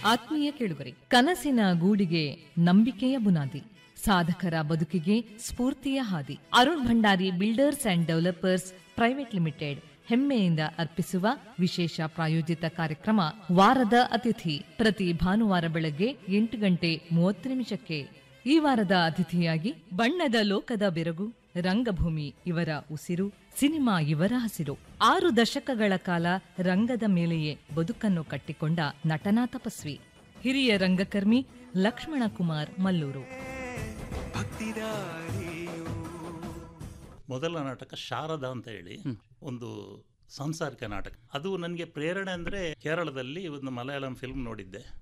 ಆತ್ಮೀಯ ಕೇಳುಗರೆ ಕನಸಿನ ಗೂಡಿಗೆ ನಂಬಿಕೆಯ ಬುನಾದಿ ಸಾಧಕರ ಬದುಕಿಗೆ ಸ್ಫೂರ್ತಿಯ ಹಾದಿ Arun Bhandari builders and developers private limited ಹೆಮ್ಮೆಯಿಂದ ಅರ್ಪಿಸುವ ವಿಶೇಷ ಪ್ರಾಯೋಜಿತ ಕಾರ್ಯಕ್ರಮ ವಾರದ ಅತಿಥಿ ಪ್ರತಿ ಭಾನುವಾರ ಬೆಳಗ್ಗೆ ಎಂಟು ಗಂಟೆ ಮೂವತ್ತು ನಿಮಿಷಕ್ಕೆ ಈ ವಾರದ ಅತಿಥಿಯಾಗಿ ಬಣ್ಣದ ಲೋಕದ ಬೆರಗು ರಂಗಭೂಮಿ ಇವರ ಉಸಿರು ಸಿನಿಮಾ ಇವರ ಹಸಿರು ಆರು ದಶಕಗಳ ಕಾಲ ರಂಗದ ಮೇಲೆಯೇ ಬದುಕನ್ನು ಕಟ್ಟಿಕೊಂಡ ನಟನಾ ತಪಸ್ವಿ ಹಿರಿಯ ರಂಗಕರ್ಮಿ ಲಕ್ಷ್ಮಣ ಕುಮಾರ್ ಮಲ್ಲೂರು ಮೊದಲ ನಾಟಕ ಶಾರದಾ ಅಂತ ಹೇಳಿ ಒಂದು ಸಾಂಸಾರಿಕ ನಾಟಕ ಅದು ನನಗೆ ಪ್ರೇರಣೆ ಅಂದರೆ ಕೇರಳದಲ್ಲಿ ಒಂದು ಮಲಯಾಳಂ ಫಿಲ್ಮ್ ನೋಡಿದ್ದೆ